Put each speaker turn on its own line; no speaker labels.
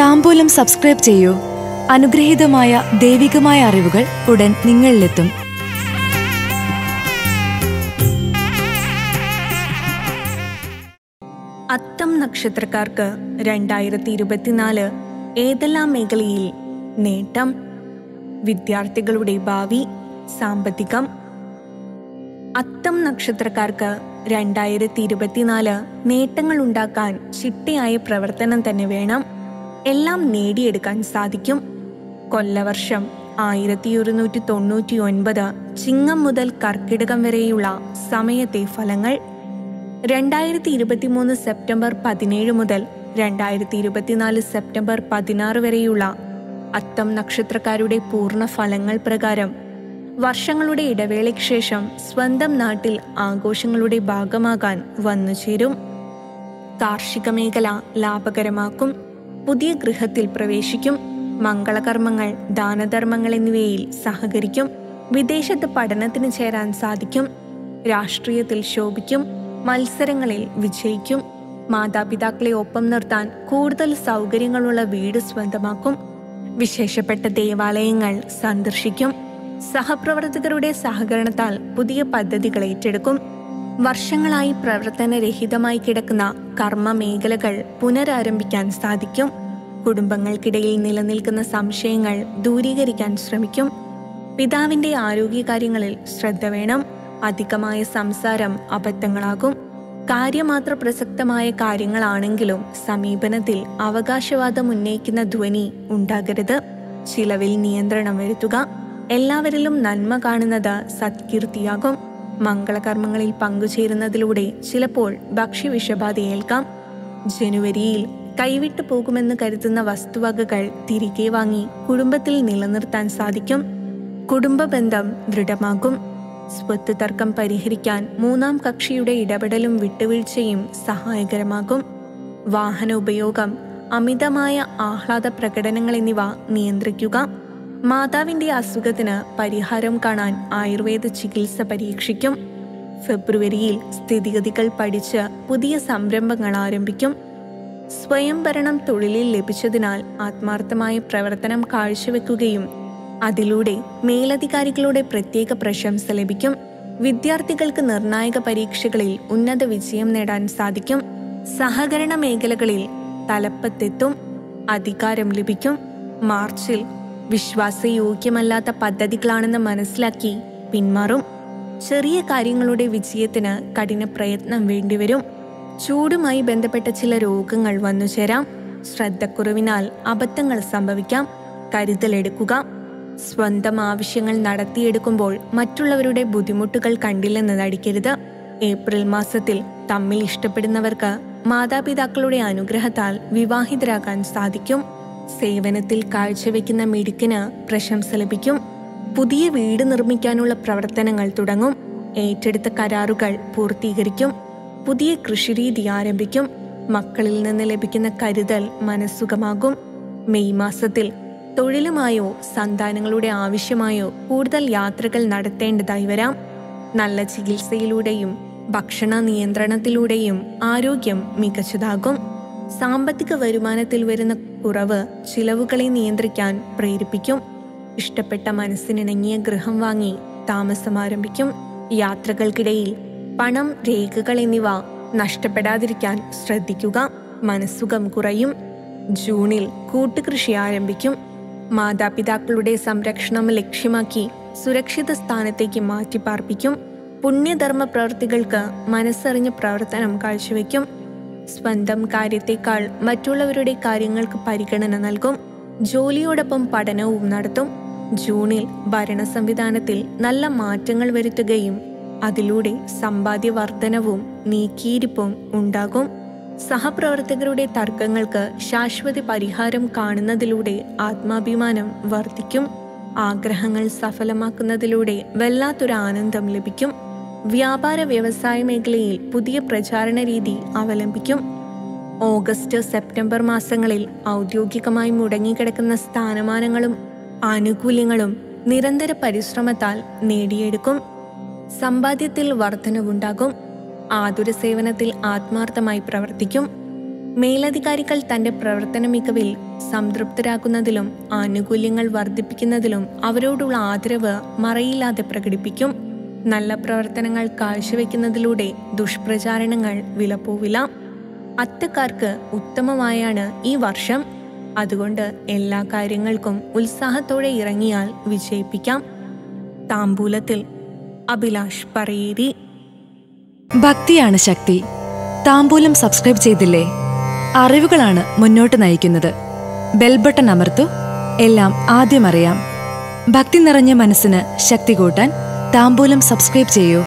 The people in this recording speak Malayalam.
താമ്പൂലം സബ്സ്ക്രൈബ് ചെയ്യൂ അനുഗ്രഹീതമായ ദൈവികമായ അറിവുകൾ ഉടൻ നിങ്ങളിലെത്തും
അത്തം നക്ഷത്രക്കാർക്ക് രണ്ടായിരത്തി ഇരുപത്തിനാല് ഏതെല്ലാം മേഖലയിൽ നേട്ടം വിദ്യാർത്ഥികളുടെ ഭാവി സാമ്പത്തികം അത്തം നക്ഷത്രക്കാർക്ക് രണ്ടായിരത്തി ഇരുപത്തിനാല് നേട്ടങ്ങൾ ഉണ്ടാക്കാൻ ചിട്ടയായ പ്രവർത്തനം തന്നെ വേണം എല്ലാം നേടിയെടുക്കാൻ സാധിക്കും കൊല്ലവർഷം ആയിരത്തി ഒരുന്നൂറ്റി തൊണ്ണൂറ്റി ഒൻപത് ചിങ്ങം മുതൽ കർക്കിടകം വരെയുള്ള സമയത്തെ ഫലങ്ങൾ രണ്ടായിരത്തി ഇരുപത്തിമൂന്ന് സെപ്റ്റംബർ പതിനേഴ് മുതൽ രണ്ടായിരത്തി ഇരുപത്തിനാല് സെപ്റ്റംബർ പതിനാറ് വരെയുള്ള അത്തം നക്ഷത്രക്കാരുടെ പൂർണ്ണ ഫലങ്ങൾ പ്രകാരം വർഷങ്ങളുടെ ഇടവേളയ്ക്ക് ശേഷം സ്വന്തം നാട്ടിൽ ആഘോഷങ്ങളുടെ ഭാഗമാകാൻ വന്നുചേരും കാർഷിക മേഖല ലാഭകരമാക്കും പുതിയ ഗൃഹത്തിൽ പ്രവേശിക്കും മംഗളകർമ്മങ്ങൾ ദാനധർമ്മങ്ങൾ എന്നിവയിൽ സഹകരിക്കും വിദേശത്ത് പഠനത്തിന് ചേരാൻ സാധിക്കും രാഷ്ട്രീയത്തിൽ ശോഭിക്കും മത്സരങ്ങളിൽ വിജയിക്കും മാതാപിതാക്കളെ ഒപ്പം നിർത്താൻ കൂടുതൽ സൗകര്യങ്ങളുള്ള വീട് സ്വന്തമാക്കും വിശേഷപ്പെട്ട ദേവാലയങ്ങൾ സന്ദർശിക്കും സഹപ്രവർത്തകരുടെ സഹകരണത്താൽ പുതിയ പദ്ധതികൾ ഏറ്റെടുക്കും വർഷങ്ങളായി പ്രവർത്തനരഹിതമായി കിടക്കുന്ന കർമ്മ മേഖലകൾ പുനരാരംഭിക്കാൻ സാധിക്കും കുടുംബങ്ങൾക്കിടയിൽ നിലനിൽക്കുന്ന സംശയങ്ങൾ ദൂരീകരിക്കാൻ ശ്രമിക്കും പിതാവിന്റെ ആരോഗ്യകാര്യങ്ങളിൽ ശ്രദ്ധ വേണം അധികമായ സംസാരം അബദ്ധങ്ങളാകും കാര്യമാത്ര പ്രസക്തമായ കാര്യങ്ങളാണെങ്കിലും സമീപനത്തിൽ അവകാശവാദം ഉന്നയിക്കുന്ന ധ്വനി ഉണ്ടാകരുത് ചിലവിൽ നിയന്ത്രണം വരുത്തുക എല്ലാവരിലും നന്മ കാണുന്നത് സത്കീർത്തിയാകും മംഗളകർമ്മങ്ങളിൽ പങ്കുചേരുന്നതിലൂടെ ചിലപ്പോൾ ഭക്ഷ്യവിഷബാധയേൽക്കാം ജനുവരിയിൽ കൈവിട്ടു പോകുമെന്ന് കരുതുന്ന വസ്തുവകകൾ തിരികെ വാങ്ങി കുടുംബത്തിൽ നിലനിർത്താൻ സാധിക്കും കുടുംബ ബന്ധം ദൃഢമാകും സ്വത്ത് തർക്കം പരിഹരിക്കാൻ മൂന്നാം കക്ഷിയുടെ ഇടപെടലും വിട്ടുവീഴ്ചയും സഹായകരമാകും വാഹന ഉപയോഗം അമിതമായ ആഹ്ലാദ പ്രകടനങ്ങൾ എന്നിവ നിയന്ത്രിക്കുക മാതാവിന്റെ അസുഖത്തിന് പരിഹാരം കാണാൻ ആയുർവേദ ചികിത്സ പരീക്ഷിക്കും ഫെബ്രുവരിയിൽ സ്ഥിതിഗതികൾ പഠിച്ച് പുതിയ സംരംഭങ്ങൾ ആരംഭിക്കും സ്വയംഭരണം തൊഴിലിൽ ലഭിച്ചതിനാൽ ആത്മാർത്ഥമായ പ്രവർത്തനം കാഴ്ചവെക്കുകയും അതിലൂടെ മേലധികാരികളുടെ പ്രത്യേക പ്രശംസ ലഭിക്കും വിദ്യാർത്ഥികൾക്ക് നിർണായക പരീക്ഷകളിൽ ഉന്നത വിജയം നേടാൻ സാധിക്കും സഹകരണ മേഖലകളിൽ തലപ്പത്തെത്തും അധികാരം ലഭിക്കും മാർച്ചിൽ വിശ്വാസയോഗ്യമല്ലാത്ത പദ്ധതികളാണെന്ന് മനസ്സിലാക്കി പിന്മാറും ചെറിയ കാര്യങ്ങളുടെ വിജയത്തിന് കഠിന പ്രയത്നം വേണ്ടിവരും ചൂടുമായി ബന്ധപ്പെട്ട ചില രോഗങ്ങൾ വന്നുചേരാം ശ്രദ്ധക്കുറവിനാൽ അബദ്ധങ്ങൾ സംഭവിക്കാം കരുതലെടുക്കുക സ്വന്തം ആവശ്യങ്ങൾ നടത്തിയെടുക്കുമ്പോൾ മറ്റുള്ളവരുടെ ബുദ്ധിമുട്ടുകൾ കണ്ടില്ലെന്ന് നടിക്കരുത് ഏപ്രിൽ മാസത്തിൽ തമ്മിൽ ഇഷ്ടപ്പെടുന്നവർക്ക് മാതാപിതാക്കളുടെ അനുഗ്രഹത്താൽ വിവാഹിതരാകാൻ സാധിക്കും സേവനത്തിൽ കാഴ്ചവെക്കുന്ന മിടുക്കിന് പ്രശംസ ലഭിക്കും പുതിയ വീട് നിർമ്മിക്കാനുള്ള പ്രവർത്തനങ്ങൾ തുടങ്ങും ഏറ്റെടുത്ത കരാറുകൾ പൂർത്തീകരിക്കും പുതിയ കൃഷിരീതി ആരംഭിക്കും മക്കളിൽ നിന്ന് ലഭിക്കുന്ന കരുതൽ മനസ്സുഖമാകും മെയ് മാസത്തിൽ തൊഴിലുമായോ സന്താനങ്ങളുടെ ആവശ്യമായോ കൂടുതൽ യാത്രകൾ നടത്തേണ്ടതായി വരാം നല്ല ചികിത്സയിലൂടെയും ഭക്ഷണ നിയന്ത്രണത്തിലൂടെയും ആരോഗ്യം മികച്ചതാകും സാമ്പത്തിക വരുമാനത്തിൽ വരുന്ന കുറവ് ചിലവുകളെ നിയന്ത്രിക്കാൻ പ്രേരിപ്പിക്കും ഇഷ്ടപ്പെട്ട മനസ്സിനിണങ്ങിയ ഗൃഹം വാങ്ങി താമസം ആരംഭിക്കും യാത്രകൾക്കിടയിൽ പണം രേഖകൾ എന്നിവ നഷ്ടപ്പെടാതിരിക്കാൻ ശ്രദ്ധിക്കുക മനസ്സുഖം കുറയും ജൂണിൽ കൂട്ടുകൃഷി ആരംഭിക്കും മാതാപിതാക്കളുടെ സംരക്ഷണം ലക്ഷ്യമാക്കി സുരക്ഷിത സ്ഥാനത്തേക്ക് മാറ്റിപ്പാർപ്പിക്കും പുണ്യധർമ്മ പ്രവൃത്തികൾക്ക് മനസ്സറിഞ്ഞ പ്രവർത്തനം കാഴ്ചവെക്കും സ്വന്തം കാര്യത്തേക്കാൾ മറ്റുള്ളവരുടെ കാര്യങ്ങൾക്ക് പരിഗണന നൽകും ജോലിയോടൊപ്പം പഠനവും നടത്തും ജൂണിൽ ഭരണ സംവിധാനത്തിൽ നല്ല മാറ്റങ്ങൾ വരുത്തുകയും അതിലൂടെ സമ്പാദ്യ വർധനവും നീക്കിയിരിപ്പും ഉണ്ടാകും സഹപ്രവർത്തകരുടെ തർക്കങ്ങൾക്ക് ശാശ്വത പരിഹാരം കാണുന്നതിലൂടെ ആത്മാഭിമാനം വർദ്ധിക്കും ആഗ്രഹങ്ങൾ സഫലമാക്കുന്നതിലൂടെ വല്ലാത്തൊരു ആനന്ദം ലഭിക്കും വ്യാപാര വ്യവസായ മേഖലയിൽ പുതിയ പ്രചാരണ രീതി അവലംബിക്കും ഓഗസ്റ്റ് സെപ്റ്റംബർ മാസങ്ങളിൽ ഔദ്യോഗികമായി മുടങ്ങിക്കിടക്കുന്ന സ്ഥാനമാനങ്ങളും ആനുകൂല്യങ്ങളും നിരന്തര പരിശ്രമത്താൽ നേടിയെടുക്കും സമ്പാദ്യത്തിൽ വർധനവുണ്ടാകും ആതുര സേവനത്തിൽ ആത്മാർത്ഥമായി പ്രവർത്തിക്കും മേലധികാരികൾ തന്റെ പ്രവർത്തന മികവിൽ സംതൃപ്തരാക്കുന്നതിലും ആനുകൂല്യങ്ങൾ വർദ്ധിപ്പിക്കുന്നതിലും അവരോടുള്ള ആദരവ് മറയില്ലാതെ പ്രകടിപ്പിക്കും നല്ല പ്രവർത്തനങ്ങൾ കാഴ്ചവെക്കുന്നതിലൂടെ ദുഷ്പ്രചാരണങ്ങൾ വിലപ്പോവില്ല അത്തക്കാർക്ക് ഉത്തമമായാണ് ഈ വർഷം അതുകൊണ്ട് എല്ലാ കാര്യങ്ങൾക്കും ഉത്സാഹത്തോടെ ഇറങ്ങിയാൽ വിജയിപ്പിക്കാം താമ്പൂലത്തിൽ അഭിലാഷ് പറയേരി
ഭക്തിയാണ് ശക്തി താമ്പൂലം സബ്സ്ക്രൈബ് ചെയ്തില്ലേ അറിവുകളാണ് മുന്നോട്ട് നയിക്കുന്നത് ബെൽ ബട്ടൺ അമർത്തു എല്ലാം ആദ്യം അറിയാം ഭക്തി നിറഞ്ഞ മനസ്സിന് ശക്തി കൂട്ടാൻ താമ്പൂലം സബ്സ്ക്രൈബ് ചെയ്യൂ